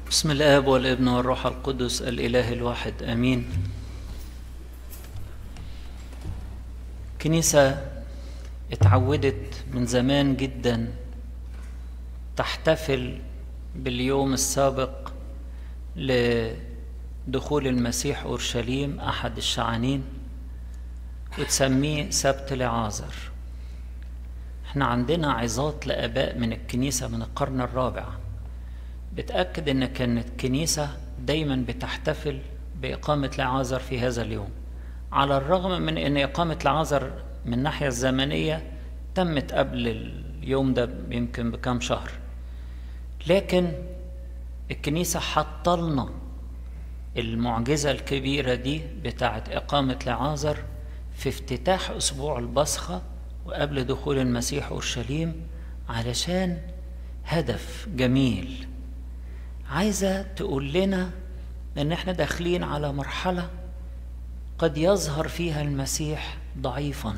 بسم الآب والابن والروح القدس الإله الواحد آمين كنيسة اتعودت من زمان جدا تحتفل باليوم السابق لدخول المسيح أورشليم أحد الشعانين وتسميه سبت لعازر احنا عندنا عظات لآباء من الكنيسة من القرن الرابع بتأكد إن كانت كنيسة دايما بتحتفل بإقامة لعازر في هذا اليوم على الرغم من إن إقامة لعازر من الناحية الزمنية تمت قبل اليوم ده يمكن بكام شهر لكن الكنيسة حطلنا المعجزة الكبيرة دي بتاعت إقامة لعازر في افتتاح أسبوع البصخة وقبل دخول المسيح أورشليم علشان هدف جميل عايزة تقول لنا إن إحنا داخلين على مرحلة قد يظهر فيها المسيح ضعيفا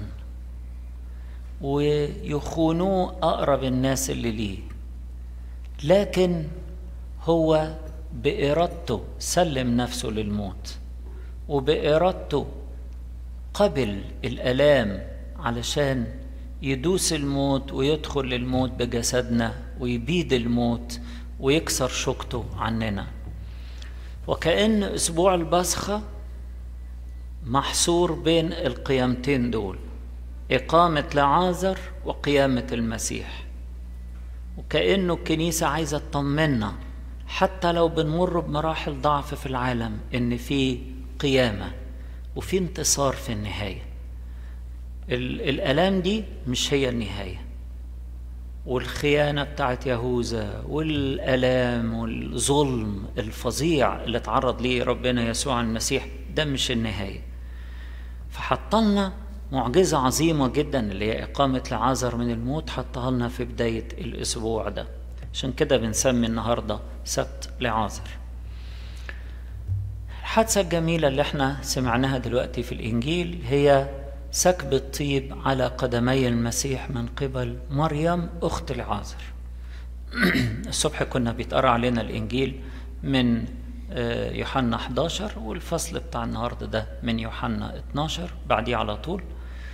ويخونوه أقرب الناس اللي ليه لكن هو بإرادته سلم نفسه للموت وبإرادته قبل الآلام علشان يدوس الموت ويدخل للموت بجسدنا ويبيد الموت ويكسر شوكته عننا وكأن أسبوع البصخة محصور بين القيامتين دول إقامة لعازر وقيامة المسيح وكأنه الكنيسة عايزة تطمنا حتى لو بنمر بمراحل ضعف في العالم إن في قيامة وفي انتصار في النهاية الآلام دي مش هي النهاية والخيانة بتاعت يهوذا والآلام والظلم الفظيع اللي اتعرض ليه ربنا يسوع المسيح ده مش النهاية فحطلنا معجزة عظيمة جدا اللي هي إقامة لعازر من الموت حطها لنا في بداية الأسبوع ده عشان كده بنسمي النهاردة سبت لعازر الحادثة الجميلة اللي احنا سمعناها دلوقتي في الإنجيل هي سكب الطيب على قدمي المسيح من قبل مريم أخت العازر الصبح كنا بيتقرأ علينا الإنجيل من يوحنا 11 والفصل بتاع النهارده ده من يوحنا 12 بعديه على طول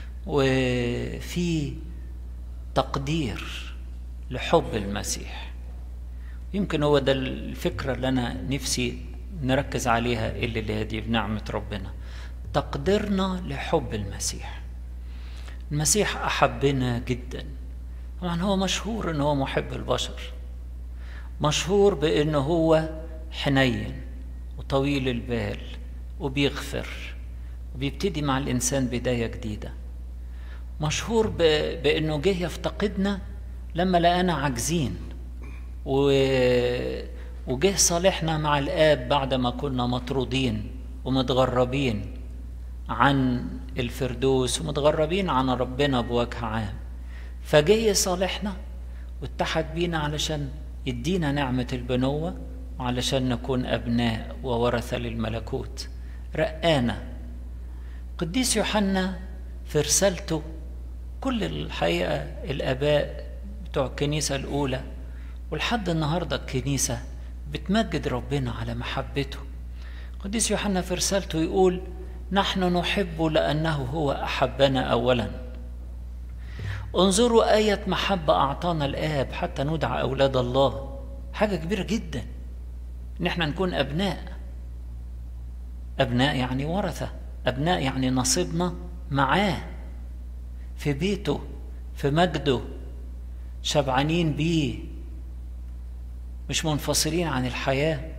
وفي تقدير لحب المسيح يمكن هو ده الفكرة اللي أنا نفسي نركز عليها اللي دي بنعمة ربنا تقديرنا لحب المسيح المسيح أحبنا جدا طبعا هو مشهور إن هو محب البشر مشهور بإنه هو حنين وطويل البال وبيغفر وبيبتدي مع الإنسان بداية جديدة مشهور ب... بأنه جه يفتقدنا لما لقانا عاجزين و... وجه صالحنا مع الآب بعد ما كنا مطرودين ومتغربين عن الفردوس ومتغربين عن ربنا بوجه عام فجه يصالحنا واتحد بينا علشان يدينا نعمة البنوة وعلشان نكون أبناء وورثة للملكوت رقانا قديس يوحنا في رسالته كل الحقيقة الآباء بتوع الكنيسة الأولى ولحد النهاردة الكنيسة بتمجد ربنا على محبته قديس يوحنا في رسالته يقول نحن نحب لأنه هو أحبنا أولا انظروا آية محبة أعطانا الآب حتى ندعى أولاد الله حاجة كبيرة جدا إن احنا نكون أبناء أبناء يعني ورثة أبناء يعني نصيبنا معاه في بيته في مجده شبعانين بيه مش منفصلين عن الحياة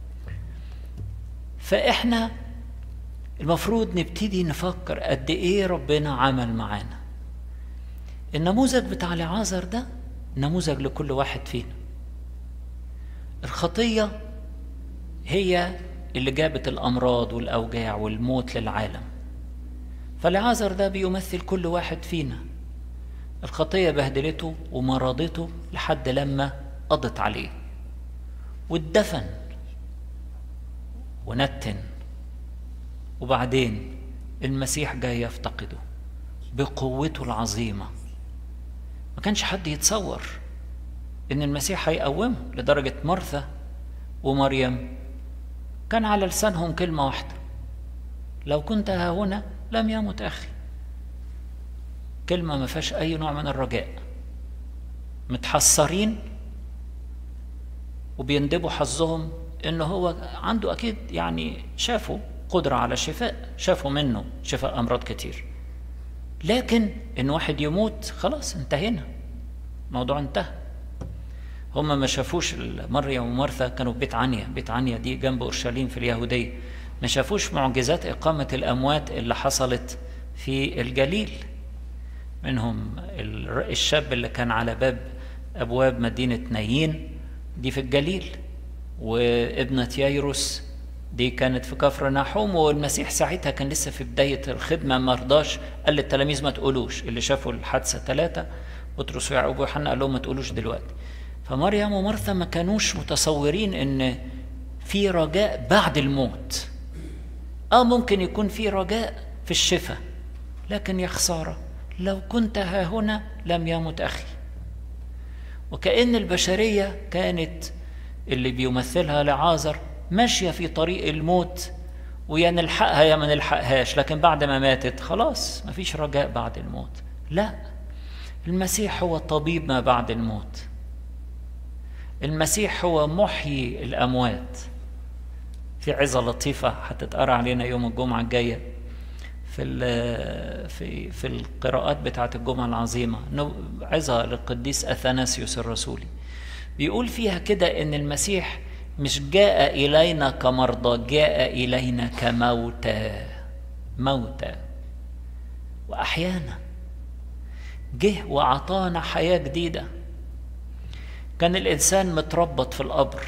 فإحنا المفروض نبتدي نفكر قد إيه ربنا عمل معانا النموذج بتاع لعازر ده نموذج لكل واحد فينا الخطية هي اللي جابت الأمراض والأوجاع والموت للعالم فالعازر ده بيمثل كل واحد فينا الخطية بهدلته ومرضته لحد لما قضت عليه واتدفن ونتن وبعدين المسيح جاي يفتقده بقوته العظيمة ما كانش حد يتصور ان المسيح هيقومه لدرجة مرثا ومريم كان على لسانهم كلمة واحدة لو كنت ها هنا لم يمت أخي كلمة ما فيهاش أي نوع من الرجاء متحسرين وبيندبوا حظهم إن هو عنده أكيد يعني شافوا قدرة على الشفاء شافوا منه شفاء أمراض كتير لكن إن واحد يموت خلاص انتهينا الموضوع انتهى هم ما شافوش مريم ومرثا كانوا في بيت عنيا بيت عنيا دي جنب اورشليم في اليهوديه ما شافوش معجزات اقامه الاموات اللي حصلت في الجليل منهم الشاب اللي كان على باب ابواب مدينه نايين دي في الجليل وابنه يايروس دي كانت في كفر ناحوم والمسيح ساعتها كان لسه في بدايه الخدمه ما رضاش قال للتلاميذ ما تقولوش اللي شافوا الحادثه ثلاثه بطرس ويعقوب ويوحنا قال لهم ما تقولوش دلوقتي فمريم ومرثا ما كانوش متصورين ان في رجاء بعد الموت اه ممكن يكون في رجاء في الشفاء لكن يا خساره لو كنت ها هنا لم يمت اخي وكأن البشرية كانت اللي بيمثلها لعازر ماشية في طريق الموت ويا نلحقها يا ما نلحقهاش لكن بعد ما ماتت خلاص مفيش رجاء بعد الموت لا المسيح هو طبيب ما بعد الموت المسيح هو محيي الأموات في عظة لطيفة هتتقرا علينا يوم الجمعة الجاية في في في القراءات بتاعة الجمعة العظيمة عظة للقديس أثناسيوس الرسولي بيقول فيها كده إن المسيح مش جاء إلينا كمرضى جاء إلينا كموتى موتى وأحيانا جه وأعطانا حياة جديدة كان الإنسان متربط في القبر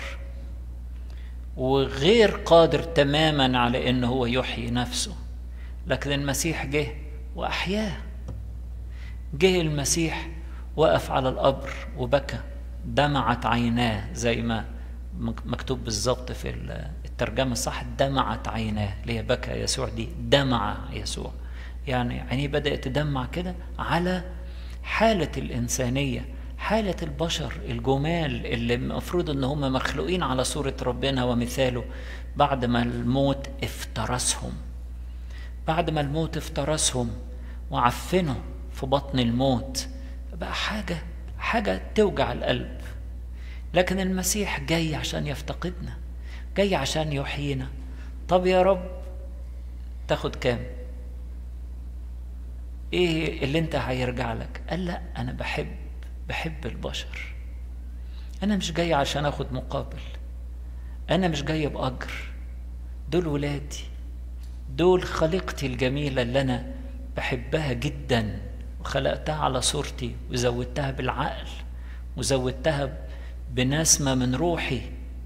وغير قادر تماما على إن هو يحيي نفسه لكن المسيح جه وأحياه جه المسيح وقف على القبر وبكى دمعت عيناه زي ما مكتوب بالظبط في الترجمة الصح دمعت عيناه اللي هي بكى يسوع دي دمع يسوع يعني عينيه بدأت تدمع كده على حالة الإنسانية حالة البشر الجمال اللي المفروض ان هم مخلوقين على صورة ربنا ومثاله بعد ما الموت افترسهم بعد ما الموت افترسهم وعفنوا في بطن الموت بقى حاجة حاجة توجع القلب لكن المسيح جاي عشان يفتقدنا جاي عشان يحيينا طب يا رب تاخد كام ايه اللي انت هيرجع لك قال لا انا بحب بحب البشر انا مش جاي عشان اخد مقابل انا مش جاي باجر دول ولادي دول خليقتي الجميله اللي انا بحبها جدا وخلقتها على صورتي وزودتها بالعقل وزودتها بنسمه من روحي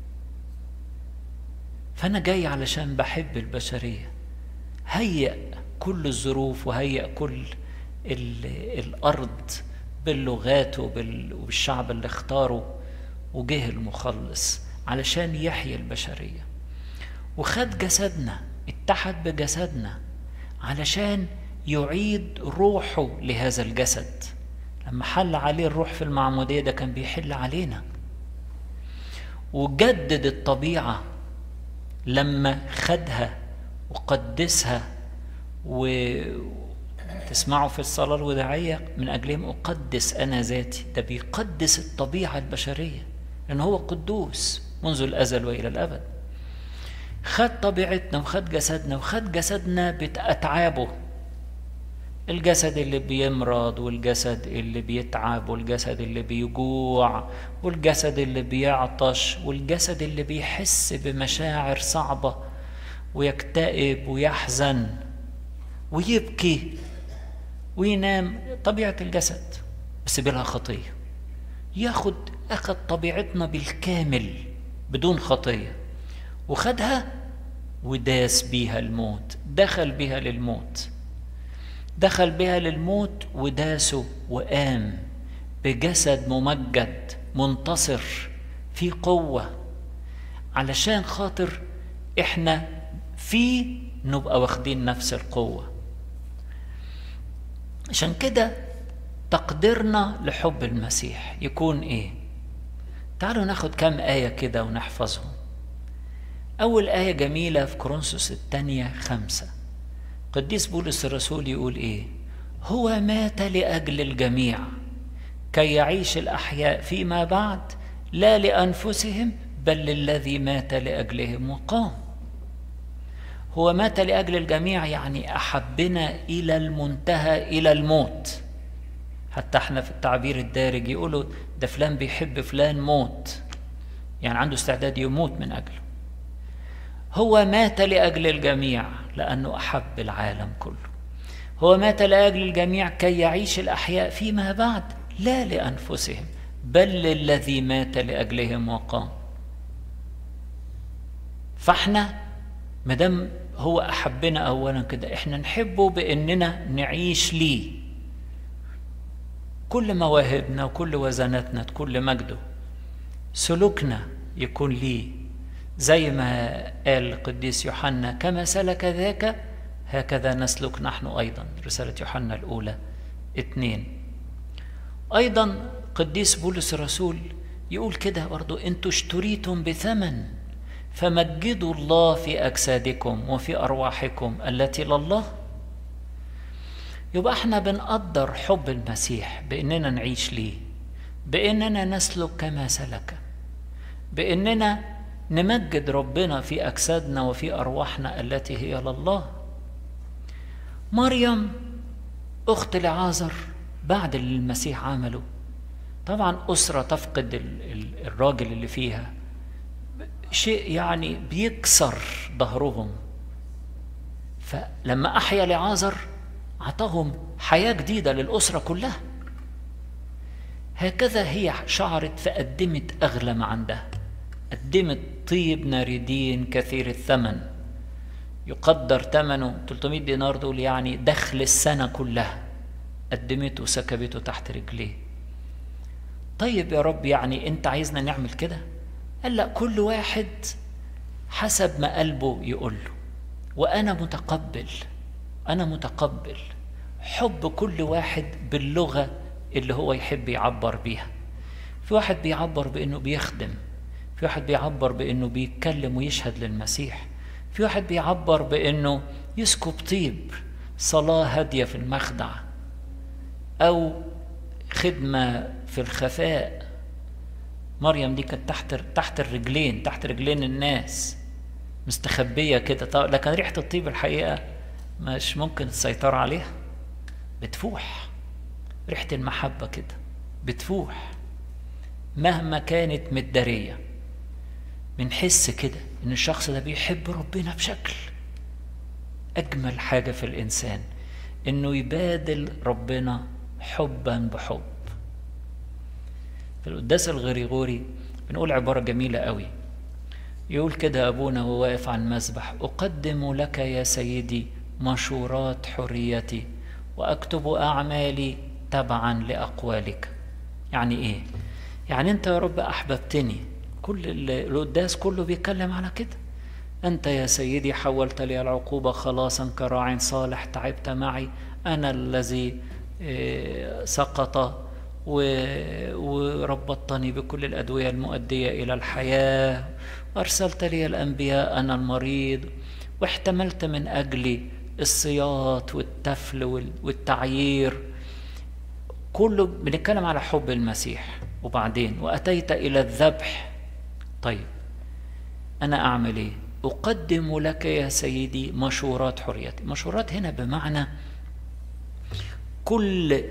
فانا جاي علشان بحب البشريه هيأ كل الظروف وهيأ كل الارض باللغات وبالشعب اللي اختاره وجه المخلص علشان يحيي البشرية وخد جسدنا اتحد بجسدنا علشان يعيد روحه لهذا الجسد لما حل عليه الروح في المعمودية ده كان بيحل علينا وجدد الطبيعة لما خدها وقدسها و تسمعوا في الصلاة الوداعية من أجلهم أقدس أنا ذاتي ده بيقدس الطبيعة البشرية لأن هو قدوس منذ الأزل وإلى الأبد خد طبيعتنا وخد جسدنا وخد جسدنا بأتعابه الجسد اللي بيمرض والجسد اللي بيتعب والجسد اللي بيجوع والجسد اللي بيعطش والجسد اللي بيحس بمشاعر صعبة ويكتئب ويحزن ويبكي وينام طبيعة الجسد بس بلا خطية ياخد أخد طبيعتنا بالكامل بدون خطية وخدها وداس بيها الموت دخل بيها للموت دخل بها للموت وداسه وقام بجسد ممجد منتصر في قوة علشان خاطر احنا فيه نبقى واخدين نفس القوة عشان كده تقديرنا لحب المسيح يكون ايه تعالوا ناخد كام آية كده ونحفظهم أول آية جميلة في كورنثوس الثانية خمسة قديس بولس الرسول يقول إيه هو مات لأجل الجميع كي يعيش الأحياء فيما بعد لا لأنفسهم بل للذي مات لأجلهم وقام هو مات لأجل الجميع يعني أحبنا إلى المنتهى إلى الموت حتى احنا في التعبير الدارج يقولوا ده فلان بيحب فلان موت يعني عنده استعداد يموت من أجله هو مات لأجل الجميع لأنه أحب العالم كله هو مات لأجل الجميع كي يعيش الأحياء فيما بعد لا لأنفسهم بل للذي مات لأجلهم وقام فاحنا مادام هو أحبنا أولا كده احنا نحبه بأننا نعيش ليه كل مواهبنا وكل وزناتنا كل مجده سلوكنا يكون ليه زي ما قال القديس يوحنا كما سلك ذاك هكذا نسلك نحن أيضا رسالة يوحنا الأولى اتنين أيضا قديس بولس الرسول يقول كده برضو انتوا اشتريتم بثمن فمجدوا الله في أجسادكم وفي أرواحكم التي لله يبقى احنا بنقدر حب المسيح باننا نعيش ليه باننا نسلك كما سلك باننا نمجد ربنا في اجسادنا وفي ارواحنا التي هي لله مريم اخت لعازر بعد اللي المسيح عمله طبعا اسره تفقد الراجل اللي فيها شيء يعني بيكسر ظهرهم فلما احيا لعازر أعطاهم حياة جديدة للأسرة كلها هكذا هي شعرت فقدمت أغلى ما عندها قدمت طيب ناردين كثير الثمن يقدر ثمنه 300 دينار دول يعني دخل السنة كلها قدمته وسكبته تحت رجليه طيب يا رب يعني انت عايزنا نعمل كده قال لا كل واحد حسب ما قلبه يقول له وانا متقبل أنا متقبل حب كل واحد باللغة اللي هو يحب يعبر بيها في واحد بيعبر بأنه بيخدم في واحد بيعبر بأنه بيتكلم ويشهد للمسيح في واحد بيعبر بأنه يسكب طيب صلاة هادية في المخدع أو خدمة في الخفاء مريم دي كانت تحت تحت الرجلين تحت رجلين الناس مستخبية كده لكن ريحة الطيب الحقيقة مش ممكن السيطرة عليها بتفوح ريحة المحبة كده بتفوح مهما كانت متدارية بنحس كده ان الشخص ده بيحب ربنا بشكل اجمل حاجة في الانسان انه يبادل ربنا حبا بحب في القداس الغريغوري بنقول عبارة جميلة قوي يقول كده أبونا وهو واقف على المسبح أقدم لك يا سيدي مشورات حريتي واكتب اعمالي تبعا لاقوالك يعني ايه يعني انت يا رب احببتني كل القداس كله بيتكلم على كده انت يا سيدي حولت لي العقوبه خلاصا كراع صالح تعبت معي انا الذي سقط وربطتني بكل الادويه المؤديه الى الحياه وارسلت لي الانبياء انا المريض واحتملت من اجلي الصياط والتفل والتعيير كله بنتكلم على حب المسيح وبعدين واتيت الى الذبح طيب انا اعمل ايه اقدم لك يا سيدي مشورات حريتي مشورات هنا بمعنى كل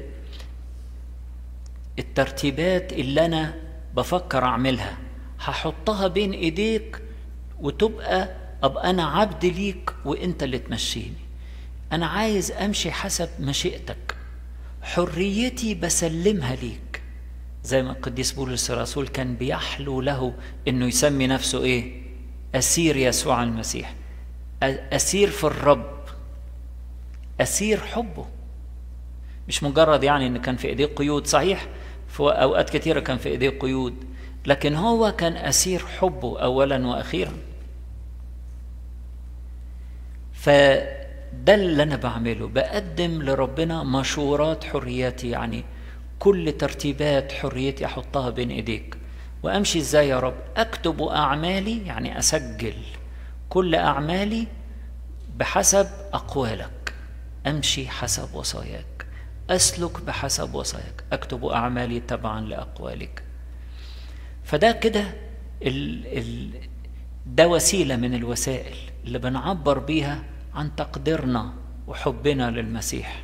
الترتيبات اللي انا بفكر اعملها هحطها بين ايديك وتبقى ابقى انا عبد ليك وانت اللي تمشيني انا عايز امشي حسب مشيئتك حريتي بسلمها ليك زي ما القديس بولس الرسول كان بيحلو له انه يسمي نفسه ايه اسير يسوع المسيح اسير في الرب اسير حبه مش مجرد يعني ان كان في ايديه قيود صحيح في اوقات كثيره كان في ايديه قيود لكن هو كان اسير حبه اولا واخيرا فده اللي انا بعمله بقدم لربنا مشورات حريتي يعني كل ترتيبات حريتي احطها بين ايديك وامشي ازاي يا رب اكتب اعمالي يعني اسجل كل أعمالي بحسب أقوالك أمشي حسب وصاياك أسلك بحسب وصاياك أكتب أعمالي تبعا لأقوالك فده كده ال ال ده وسيلة من الوسائل اللي بنعبر بيها عن تقديرنا وحبنا للمسيح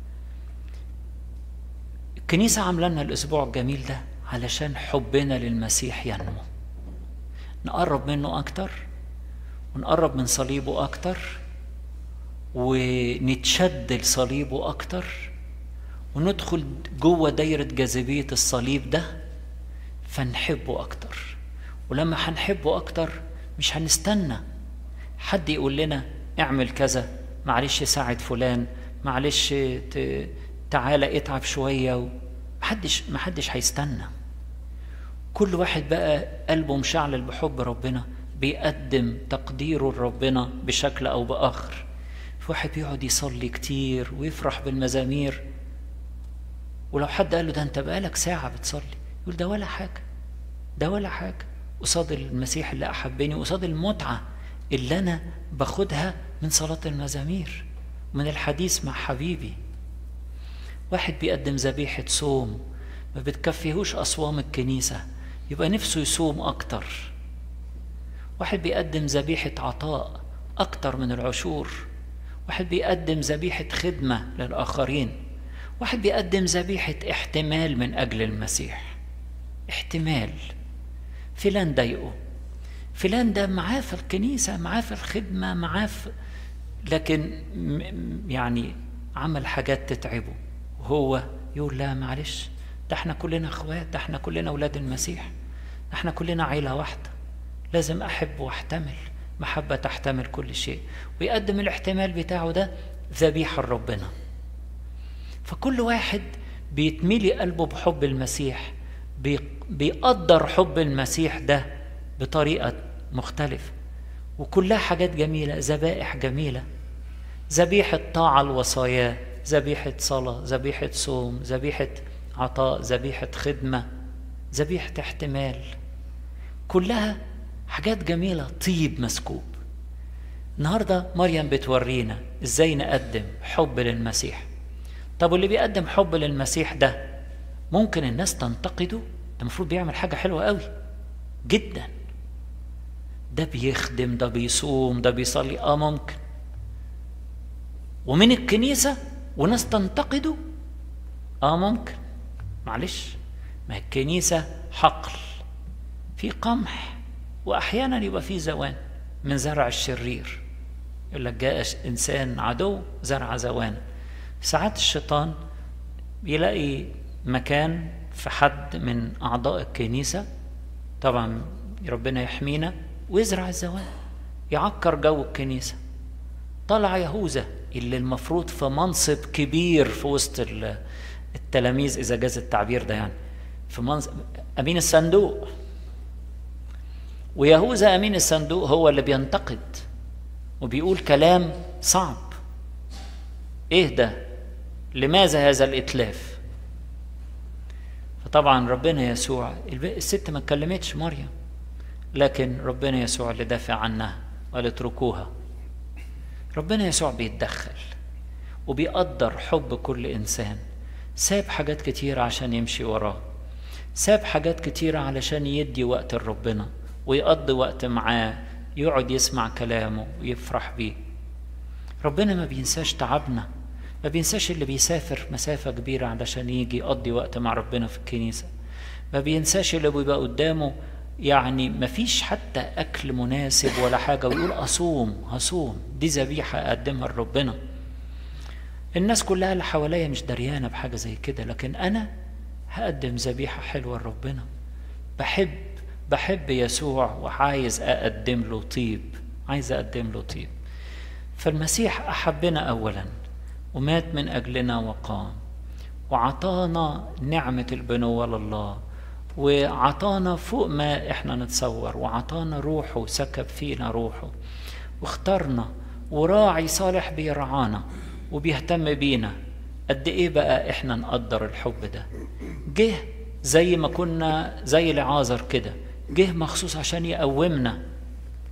الكنيسة عاملة لنا الأسبوع الجميل ده علشان حبنا للمسيح ينمو نقرب منه أكتر ونقرب من صليبه أكتر ونتشد لصليبه أكتر وندخل جوه دايرة جاذبية الصليب ده فنحبه أكتر ولما هنحبه أكتر مش هنستنى حد يقول لنا اعمل كذا معلش ساعد فلان معلش تعالى اتعب شوية محدش محدش هيستنى كل واحد بقى قلبه مشعلل بحب ربنا بيقدم تقديره لربنا بشكل أو بآخر في واحد بيقعد يصلي كتير ويفرح بالمزامير ولو حد قال له ده انت بقالك ساعة بتصلي يقول ده ولا حاجة ده ولا حاجة قصاد المسيح اللي أحبني قصاد المتعة اللي أنا باخدها من صلاة المزامير من الحديث مع حبيبي واحد بيقدم ذبيحة صوم ما بتكفيهوش أصوام الكنيسة يبقى نفسه يصوم أكتر واحد بيقدم ذبيحة عطاء أكتر من العشور واحد بيقدم ذبيحة خدمة للآخرين واحد بيقدم ذبيحة احتمال من أجل المسيح احتمال فلان ضايقه فلان ده معاه في الكنيسة معاه في الخدمة معاه في لكن يعني عمل حاجات تتعبه وهو يقول لا معلش ده احنا كلنا اخوات ده احنا كلنا اولاد المسيح ده احنا كلنا عيلة واحدة لازم احب واحتمل محبة تحتمل كل شيء ويقدم الاحتمال بتاعه ده ذبيحة لربنا فكل واحد بيتملي قلبه بحب المسيح بيقدر حب المسيح ده بطريقة مختلفة وكلها حاجات جميلة ذبائح جميلة ذبيحة طاعة الوصايا ذبيحة صلاة ذبيحة صوم ذبيحة عطاء ذبيحة خدمة ذبيحة احتمال كلها حاجات جميلة طيب مسكوب النهاردة مريم بتورينا ازاي نقدم حب للمسيح طب واللي بيقدم حب للمسيح ده ممكن الناس تنتقده ده المفروض بيعمل حاجة حلوة قوي جدا ده بيخدم ده بيصوم ده بيصلي اه ممكن ومن الكنيسة وناس تنتقده اه ممكن معلش ما الكنيسة حقل في قمح واحيانا يبقى في زوان من زرع الشرير يقول لك جاء انسان عدو زرع زوان ساعات الشيطان بيلاقي مكان في حد من اعضاء الكنيسه طبعا ربنا يحمينا ويزرع الزوان يعكر جو الكنيسه طلع يهوذا اللي المفروض في منصب كبير في وسط التلاميذ اذا جاز التعبير ده يعني في منصب امين الصندوق ويهوذا امين الصندوق هو اللي بينتقد وبيقول كلام صعب ايه ده لماذا هذا الاتلاف فطبعا ربنا يسوع الست ما اتكلمتش مريم لكن ربنا يسوع اللي دافع عنها وقال اتركوها ربنا يسوع بيتدخل وبيقدر حب كل انسان ساب حاجات كتيرة عشان يمشي وراه ساب حاجات كتيرة علشان يدي وقت لربنا ويقضي وقت معاه يقعد يسمع كلامه ويفرح بيه ربنا ما بينساش تعبنا ما بينساش اللي بيسافر مسافة كبيرة علشان يجي يقضي وقت مع ربنا في الكنيسة ما بينساش اللي بيبقى قدامه يعني ما فيش حتى أكل مناسب ولا حاجة ويقول أصوم هصوم دي ذبيحة أقدمها لربنا الناس كلها اللي حواليا مش دريانة بحاجة زي كده لكن أنا هقدم ذبيحة حلوة لربنا بحب بحب يسوع وعايز أقدم له طيب عايز أقدم له طيب فالمسيح أحبنا أولا ومات من أجلنا وقام وعطانا نعمة البنوة لله وعطانا فوق ما احنا نتصور وعطانا روحه سكب فينا روحه واختارنا وراعي صالح بيرعانا وبيهتم بينا قد ايه بقى احنا نقدر الحب ده جه زي ما كنا زي العازر كده جه مخصوص عشان يقومنا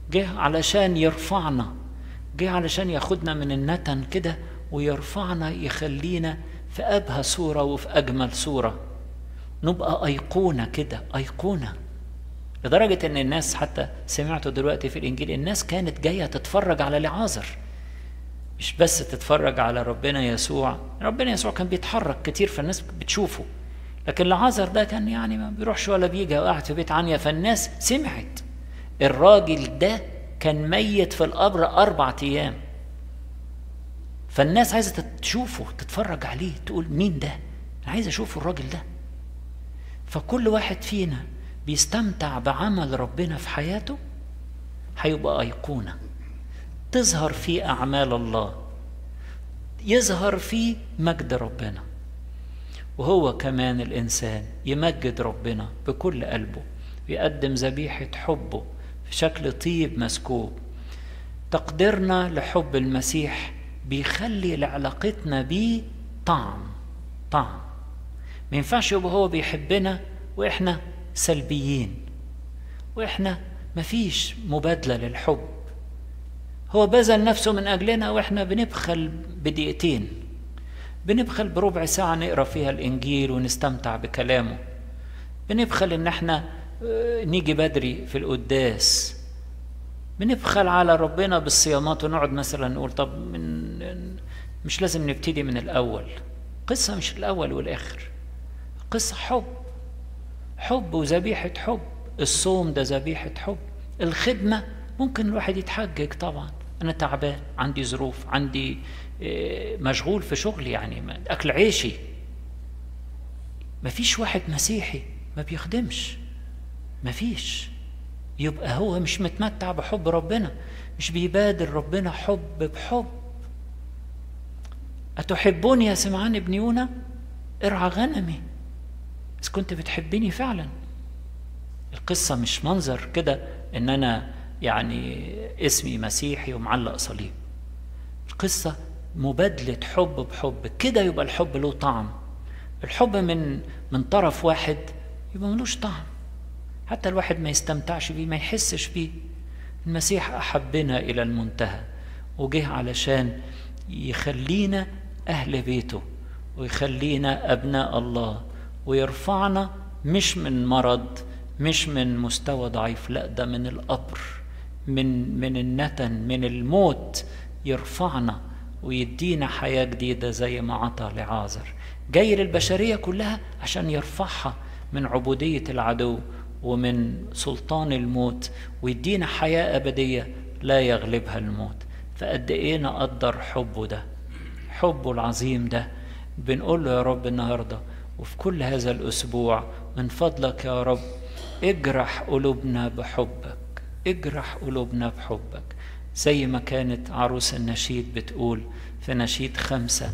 جه علشان يرفعنا جه علشان ياخدنا من النتن كده ويرفعنا يخلينا في أبهى صورة وفي أجمل صورة نبقى أيقونة كده أيقونة لدرجة إن الناس حتى سمعتوا دلوقتي في الإنجيل الناس كانت جاية تتفرج على لعازر مش بس تتفرج على ربنا يسوع ربنا يسوع كان بيتحرك كتير فالناس بتشوفه لكن لعازر ده كان يعني ما بيروحش ولا بيجي وقاعد في بيت عنيا فالناس سمعت الراجل ده كان ميت في القبر أربع أيام فالناس عايزة تشوفه تتفرج عليه تقول مين ده أنا عايز أشوف الراجل ده فكل واحد فينا بيستمتع بعمل ربنا في حياته هيبقى أيقونة تظهر فيه أعمال الله يظهر فيه مجد ربنا وهو كمان الإنسان يمجد ربنا بكل قلبه يقدم ذبيحة حبه في شكل طيب مسكوب تقديرنا لحب المسيح بيخلي لعلاقتنا بيه طعم طعم ما ينفعش يبقى هو بيحبنا واحنا سلبيين واحنا مفيش مبادلة للحب هو بذل نفسه من أجلنا وإحنا بنبخل بدقيقتين بنبخل بربع ساعة نقرأ فيها الإنجيل ونستمتع بكلامه بنبخل إن إحنا نيجي بدري في القداس بنبخل على ربنا بالصيامات ونقعد مثلا نقول طب من مش لازم نبتدي من الأول قصة مش الأول والآخر قصة حب حب وذبيحة حب الصوم ده ذبيحة حب الخدمة ممكن الواحد يتحجج طبعا أنا تعبان عندي ظروف عندي مشغول في شغلي يعني أكل عيشي مفيش واحد مسيحي ما بيخدمش مفيش يبقى هو مش متمتع بحب ربنا مش بيبادر ربنا حب بحب أتحبوني يا سمعان ابن يونا ارعى غنمي إذا كنت بتحبني فعلا القصة مش منظر كده إن أنا يعني اسمي مسيحي ومعلق صليب القصة مبادلة حب بحب كده يبقى الحب له طعم الحب من من طرف واحد يبقى ملوش طعم حتى الواحد ما يستمتعش بيه ما يحسش بيه المسيح أحبنا إلى المنتهى وجه علشان يخلينا أهل بيته ويخلينا أبناء الله ويرفعنا مش من مرض مش من مستوى ضعيف لا ده من القبر من من النتن من الموت يرفعنا ويدينا حياة جديدة زي ما عطى لعازر جاي للبشرية كلها عشان يرفعها من عبودية العدو ومن سلطان الموت ويدينا حياة أبدية لا يغلبها الموت فقد إيه نقدر حبه ده حبه العظيم ده بنقول له يا رب النهاردة وفي كل هذا الأسبوع من فضلك يا رب اجرح قلوبنا بحبك اجرح قلوبنا بحبك زي ما كانت عروس النشيد بتقول في نشيد خمسة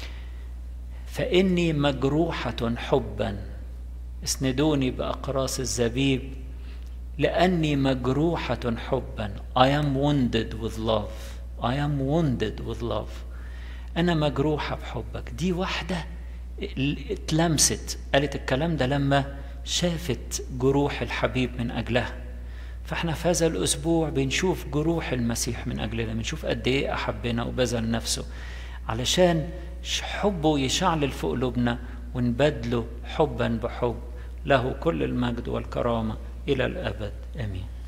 فإني مجروحة حبا اسندوني بأقراص الزبيب لأني مجروحة حبا I am wounded with love I am wounded with love أنا مجروحة بحبك دي واحدة اتلمست قالت الكلام ده لما شافت جروح الحبيب من أجلها فاحنا في هذا الأسبوع بنشوف جروح المسيح من أجلنا بنشوف قد إيه أحبنا وبذل نفسه علشان حبه يشعلل في قلوبنا ونبدله حبا بحب له كل المجد والكرامة إلى الأبد آمين